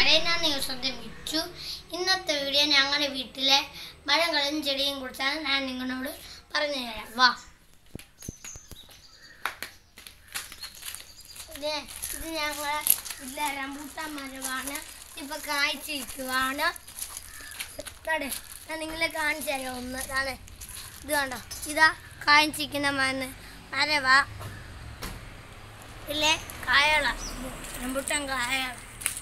അരയന ന്യൂസിന്റെ മിച്ചു ഇന്നത്തെ വീഡിയോ ഞങ്ങളുടെ വീട്ടിലെ മരങ്ങളും ചെടിയും കുറിച്ചാണ് ഞാൻ നിങ്ങളോട് പറഞ്ഞു തരാം വാ ഇത് ഇത് ഞങ്ങളെ വീട്ടിലെ റംബൂട്ടാൻ മരമാണ് ഇപ്പൊ കായ്ച്ചിരിക്കുവാണ് ഇതാടെ, ഞാൻ നിങ്ങളെ കാണിച്ചു തരാം ഒന്ന് ഇതാണ് ഇത് കണ്ടോ ഇതാ കായ്ച്ചിരിക്കുന്ന മര മരവാ ഇല്ലേ കായള റംബൂട്ടാൻ കായള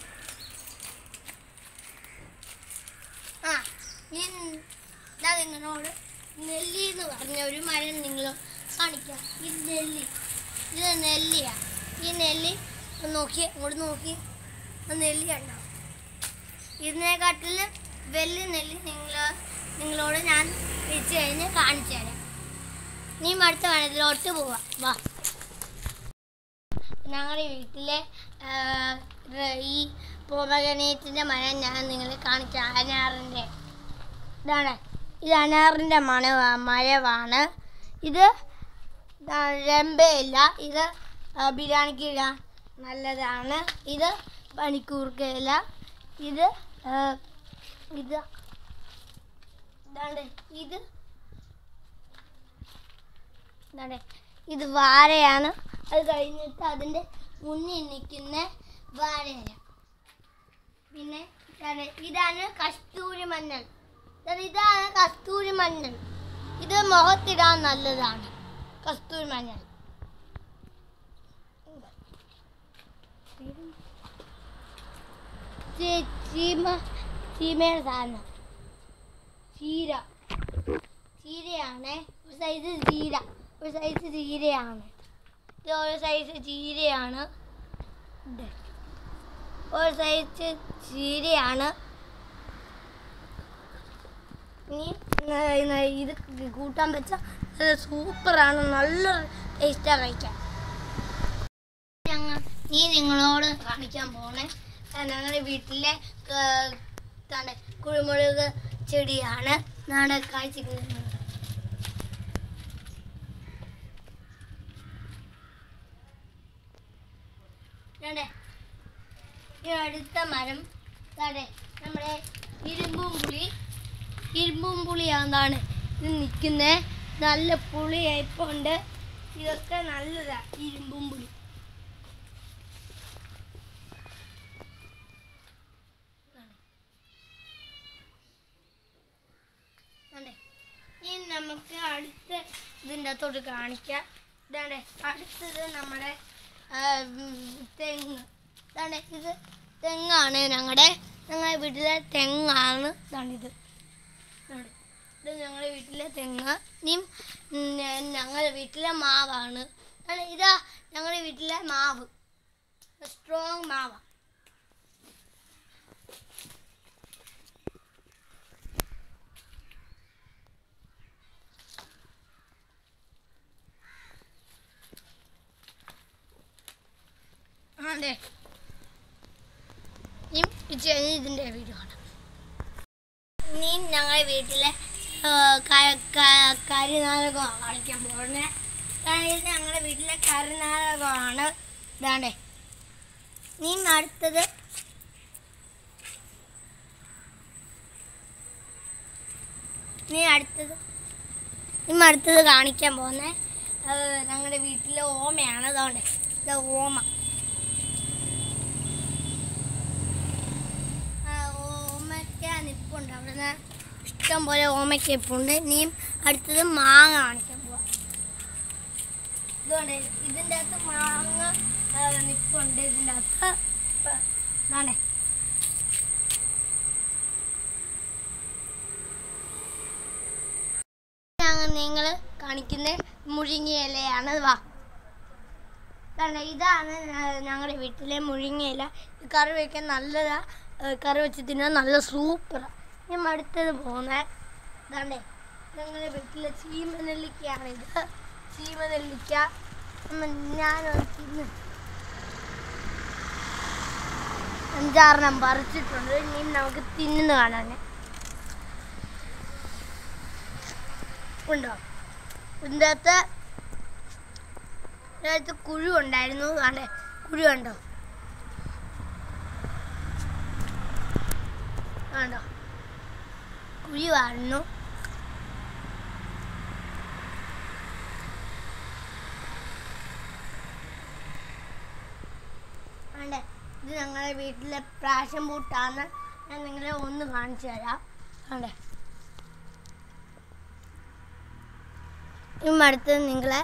ആ ഈ ഇതാ നിങ്ങളോട് നെല്ലി എന്ന് പറഞ്ഞ ഒരു മരം നിങ്ങൾ കാണിക്കാം ഈ നെല്ലി ഇത് നെല്ലിയാ ഈ നെല്ലി ഒന്ന് നോക്കി അങ്ങോട്ട് നോക്കി ആ നെല്ലി ഉണ്ടാവും ഇതിനെക്കാട്ടിൽ വലിയ നെല്ലി നിങ്ങൾ നിങ്ങളോട് ഞാൻ വെച്ച് കഴിഞ്ഞ് കാണിച്ചു തരാം നീ അടുത്ത വനത്തിലോട്ട് പോവാം വാ ഞങ്ങളുടെ വീട്ടിലെ ആ, ര- ഈ പോമഗനേറ്റിൻ്റെ മരം ഞാൻ നിങ്ങളെ കാണിക്കാം അനാറിൻ്റെ ഇതാണ് ഇത് അനാറിൻ്റെ മണ മരമാണ് ഇത് ദാ രമ്പയില്ല ഇത് ആ, ബിരിയാണിക്ക് ഇടാൻ നല്ലതാണ് ഇത് പനിക്കൂർക്കയില ഇത് ആ, ഇത് ഇതാണ്ട് ഇത് ഇതാണ്ട് ഇത് വാഴയാണ് അത് കഴിഞ്ഞിട്ട് അതിൻ്റെ മുന്നിൽ നിൽക്കുന്ന വാഴയില പിന്നെ ഇതാണ് ഇതാണ് കസ്തൂരി മഞ്ഞൾ ഇതാണ് ഇതാണ് കസ്തൂരി മഞ്ഞൾ ഇത് മുഖത്തിടാൻ നല്ലതാണ് കസ്തൂരി മഞ്ഞൾ ചീ- ചീമ ചീമയുടെ സാധനം ചീര ചീരയാണ് ഒരു സൈസ് ചീര ഒരു സൈസ് ചീരയാണ് ഇത് ഒരു സൈസ് ചീരയാണ് ഇത് ഒരു സൈസ് ചീരയാണ് ഇനി ന- ന- ഇത് കൂട്ടാൻ വെച്ച നല്ല സൂപ്പറാണ് നല്ല ടേസ്റ്റാണ് കഴിക്കാൻ ഞങ്ങൾ നീ നിങ്ങളോട് കാണിക്കാൻ പോണേ ആ, ഞങ്ങളുടെ വീട്ടിലെ ആ, എന്താണ് കുരുമുളക് ചെടിയാണ് നാളെ കാഴ്ചക്കുന്നത് ഇതാണ്ടെ, ഈ അടുത്ത മരം ഇതാണ്ടെ, നമ്മുടെ ഇരുമ്പും പുളി ഇരുമ്പും പുളിയാണെന്നാണ് ഇത് നിൽക്കുന്നത് നല്ല പുളി ഉണ്ട് ഇതൊക്കെ നല്ലതാ ഇരുമ്പും പുളി അതെ ഇനി നമുക്ക് അടുത്ത ഇതിൻ്റെ അകത്തോട്ട് കാണിക്കാം ഇതാണ്ടെ അടുത്തത് നമ്മുടെ ആ, ഉം, തെങ്ങ് ഇതാണ്ടെ ഇത് തെങ്ങാണ് ഞങ്ങളുടെ ഞങ്ങളുടെ വീട്ടിലെ തെങ്ങാണ് ഇതാണിത് ഇതാണ്ടെ. ഇത് ഞങ്ങളുടെ വീട്ടിലെ തെങ്ങ് ഇനിയും ഉം, ഞങ്ങളുടെ വീട്ടിലെ മാവാണ് ഇതാണ് ഇതാ ഞങ്ങളുടെ വീട്ടിലെ മാവ് സ്ട്രോങ് മാവാണ് അതെ ഇനി ഇത് കഴിഞ്ഞ് ഇതിൻ്റെ വീഡിയോ കാണാം ഇനി ഞങ്ങളുടെ വീട്ടിലെ ആ, ക- ക- കരിനാരകമാണ് കാണിക്കാൻ പോകുന്നത് കാരണം ഇത് ഞങ്ങളുടെ വീട്ടിലെ കരിനാരകമാണ് ഇതാണ്ടേ നീ അടുത്തത് നീ അടുത്തത് ഇനി അടുത്തത് കാണിക്കാൻ പോകുന്നത് ഞങ്ങളുടെ വീട്ടിലെ ഓമയാണ് അതുകൊണ്ട് ഇത് ഓമ ആ, ഓമയ്ക്ക നിപ്പുണ്ട് അവിടുന്ന് ഇഷ്ടം പോലെ ഓമയ്ക്ക ഇപ്പുണ്ട് ഇനിയും അടുത്തത് മാങ്ങ കാണിക്കാൻ പോവാം ഇതുകൊണ്ട് ഇതിൻ്റെ അകത്ത് മാങ്ങ ആ, നിപ്പുണ്ട് ഇതിൻ്റെ അകത്ത് ഇപ്പ- ഇതാണേ ഞങ്ങൾ നിങ്ങൾ കാണിക്കുന്ന മുരിങ്ങ ഇലയാണ് വാ കണ്ടോ ഇതാണ് ഞ- ഞങ്ങളുടെ വീട്ടിലെ മുരിങ്ങയില ഇത് കറി വയ്ക്കാൻ നല്ലതാ ഏ, കറി വെച്ച് തിന്നാൻ നല്ല സൂപ്പറാണ് ഞാൻ അടുത്തത് പോകുന്നത് ഇതാണ്ടേ ഞങ്ങളുടെ വീട്ടിലെ ചീമനെല്ലിക്കയാണ് ഇത് ചീമനെല്ലിക്ക ഉം, ഞാൻ തിന്ന് അഞ്ചാറെണ്ണം പറിച്ചിട്ടുണ്ട് ഇനി നമുക്ക് തിന്നുന്ന കാണാൻ ഉണ്ടോ ഇതിൻ്റെ അകത്ത് ഇതിനകത്ത് കുഴു ഉണ്ടായിരുന്നു ആണ്ടെ കുഴു കണ്ടോ കണ്ടോ കുഴി വാഴുന്നു വേണ്ടേ ഇത് ഞങ്ങളുടെ വീട്ടിലെ പ്രാഷൻ പൂട്ടാണ് ഞാൻ നിങ്ങളെ ഒന്ന് കാണിച്ചു തരാം വേണ്ടേ ഇപ്പം അടുത്ത് നിങ്ങളെ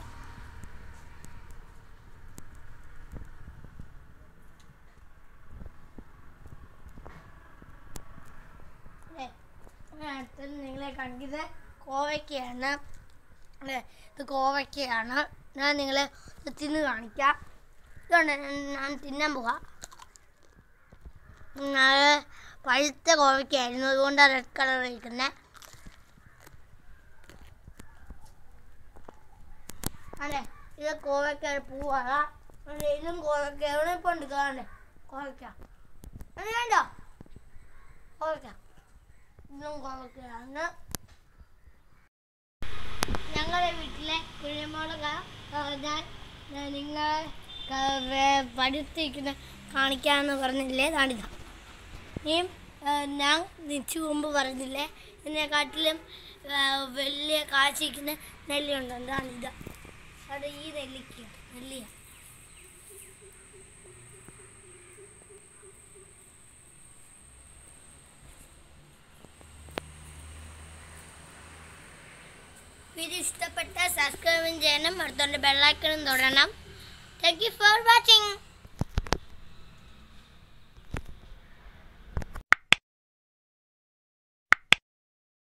അല്ലേ ഞാൻ അടുത്ത് നിങ്ങളെ കണ്ടത് കോവയ്ക്കയാണ് അല്ലേ ഇത് കോവയ്ക്കയാണ് ഞാൻ നിങ്ങളെ ഇത് തിന്ന് കാണിക്കാം ഇതുകൊണ്ട് ഞാൻ- ഞാൻ തിന്നാൻ പോവാം അത് പഴുത്ത കോവയ്ക്കായിരുന്നു അതുകൊണ്ടാണ് റെഡ് കളർ കഴിക്കുന്നത് അതെ ഇത് കോവയ്ക്ക പൂവാണ് അതെ ഇതും കോവയ്ക്ക എവിടെ ഇപ്പം ഉണ്ട് കാണണ്ടേ കോവയ്ക്ക അത് വേണ്ടോ കോവയ്ക്ക ഇതും കോവയ്ക്കയാണ് ഞങ്ങളുടെ വീട്ടിലെ കുഴിമുളക് ആ, ഞാൻ ഞാൻ നിങ്ങൾ പഠിത്തിരിക്കുന്ന കാണിക്കാമെന്ന് പറഞ്ഞില്ലേ താണിതാ ഇനിയും ആ, ഞാൻ നിച്ചു മുമ്പ് പറഞ്ഞില്ലേ ഇതിനെക്കാട്ടിലും ആ, വലിയ കാച്ചിരിക്കുന്ന നെല്ലിയുണ്ട് എന്താണിത് അത് ഈ നെല്ലിക്ക നെല്ലിയ വീഡിയോ ഇഷ്ടപ്പെട്ട സബ്സ്ക്രൈബ് ചെയ്യണം അടുത്തോണ്ട് ബെല്ലൈക്കണും തൊടണം താങ്ക് യു ഫോർ വാച്ചിങ്